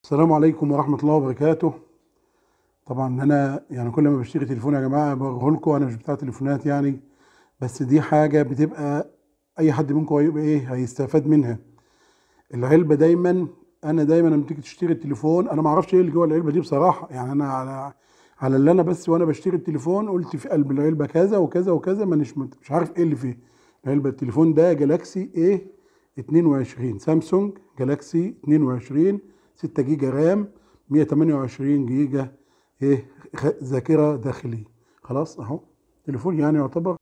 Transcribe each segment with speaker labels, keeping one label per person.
Speaker 1: السلام عليكم ورحمة الله وبركاته طبعا انا يعني كل ما بشتري تليفون يا جماعة بوريه لكم انا مش بتاع تليفونات يعني بس دي حاجة بتبقى اي حد منكم هيبقى ايه هيستفاد منها العلبة دايما انا دايما لما تيجي تشتري التليفون انا ما اعرفش ايه اللي جوه العلبة دي بصراحة يعني انا على على اللي انا بس وانا بشتري التليفون قلت في قلب العلبة كذا وكذا وكذا مانيش مش عارف ايه اللي فيه العلبة التليفون ده جالاكسي ايه 22 سامسونج جالاكسي 22 6 جيجا رام 128 جيجا ايه خ- ذاكره داخليه خلاص اهو تليفون يعني يعتبر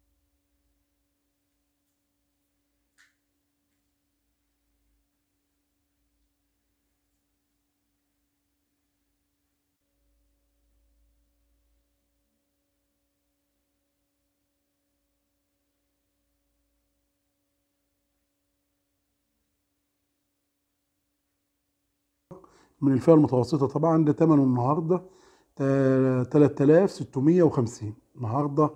Speaker 1: من الفئه المتوسطه طبعا ده ثمنه النهارده تا- 3650 النهارده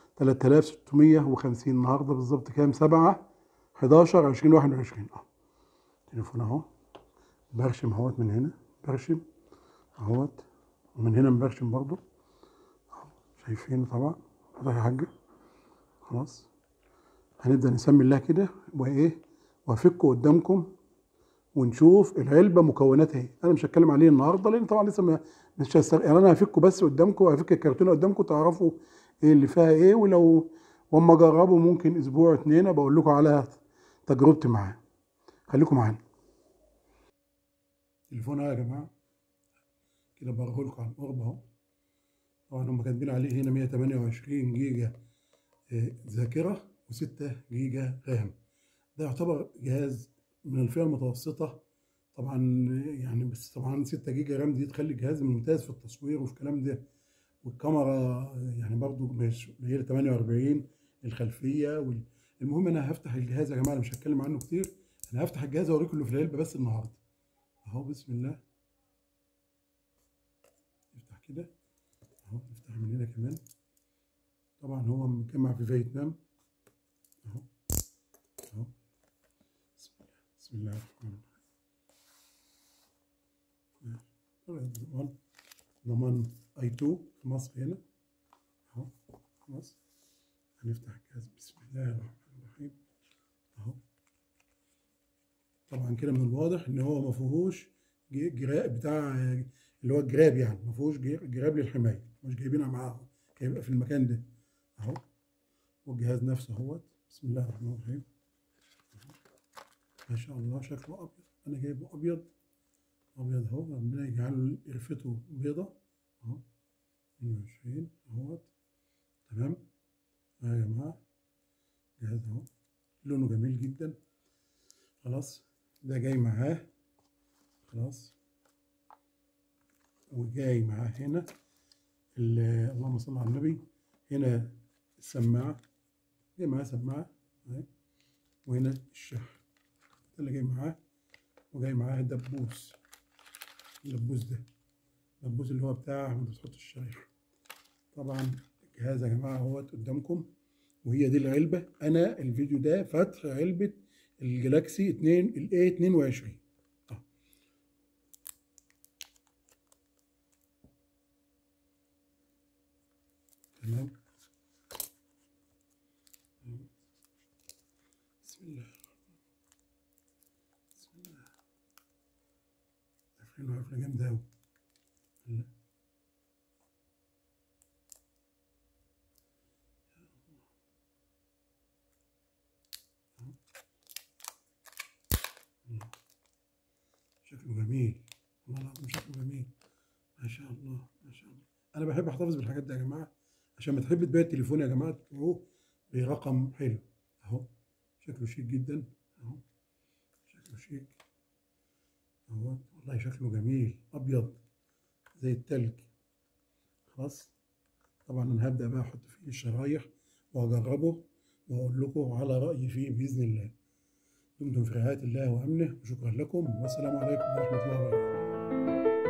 Speaker 1: 3650 النهارده بالظبط كام 7 11 2021 اه تليفون اهو برشم اهوت من هنا برشم اهوت ومن هنا مبرشم برضو أهو، شايفينه طبعا واضح يا حاجه خلاص هنبدا نسمي الله كده وايه وافكه قدامكم ونشوف العلبه مكوناتها ايه انا مش هتكلم عليه النهارده لان طبعا لسه ما مش هستغ... يعني انا هفكه بس قدامكم هفك الكرتونه قدامكم تعرفوا ايه اللي فيها ايه ولو واما اجربه ممكن اسبوع اتنين بقول لكم على تجربتي معاه خليكم معانا تليفون اهو يا جماعه كده بوريه لكم على القرب اهو طبعا هم كاتبين عليه هنا 128 جيجا آه، ذاكره و6 جيجا رام ده يعتبر جهاز من الفئه المتوسطه طبعا يعني بس طبعا 6 جيجا رام دي تخلي الجهاز ممتاز في التصوير وفي الكلام ده والكاميرا يعني برضو مش قليله 48 الخلفيه وال... المهم انا هفتح الجهاز يا جماعه أنا مش هتكلم عنه كتير انا هفتح الجهاز اوريكم اللي في العلبه بس النهارده اهو بسم الله نفتح كده اهو نفتح من هنا كمان طبعا هو مجمع في فيتنام اهو اهو بسم الله بسم الله الرحمن الرحيم ضمان ضمان اي 2 في مصر هنا اهو خلاص هنفتح الجهاز بسم الله الرحمن الرحيم اهو طبعا كده من الواضح ان هو ما فيهوش ج- جراب بتاع اللي هو الجراب يعني ما فيهوش ج- جراب للحمايه مش جايبينها معاه هيبقى في المكان ده اهو والجهاز نفسه اهوت بسم الله الرحمن الرحيم ما شاء الله شكله ابيض انا جايبه ابيض ابيض اهو ربنا يجعله قرفته بيضه اهو 22 اهوت تمام اهو يا جماعه جهاز اهو لونه جميل جدا خلاص ده جاي معاه خلاص وجاي معاه هنا ال- اللهم صل على النبي هنا السماعه جاي معاه سماعه اهي وهنا الشحن ده اللي جاي معاه وجاي معاه دبوس الدبوس ده الدبوس اللي هو بتاع ما بتحط الشريحة طبعا الجهاز يا جماعة اهوت قدامكم وهي دي العلبة أنا الفيديو ده فتح علبة الجلاكسي 2 الاي 22 آه. تمام بسم الله بسم الله قافلينه قفلة جامدة أوي لا. شكله جميل والله العظيم شكله جميل ما شاء الله ما شاء الله انا بحب احتفظ بالحاجات دي يا جماعه عشان ما تحب تبيع التليفون يا جماعه تبيعوه برقم حلو اهو شكله شيك جدا اهو شكله شيك اهو والله شكله جميل ابيض زي التلج خلاص طبعا انا هبدا بقى احط فيه الشرايح واجربه واقول لكم على رايي فيه باذن الله دمتم في رعايه الله وامنه وشكرا لكم والسلام عليكم ورحمه الله وبركاته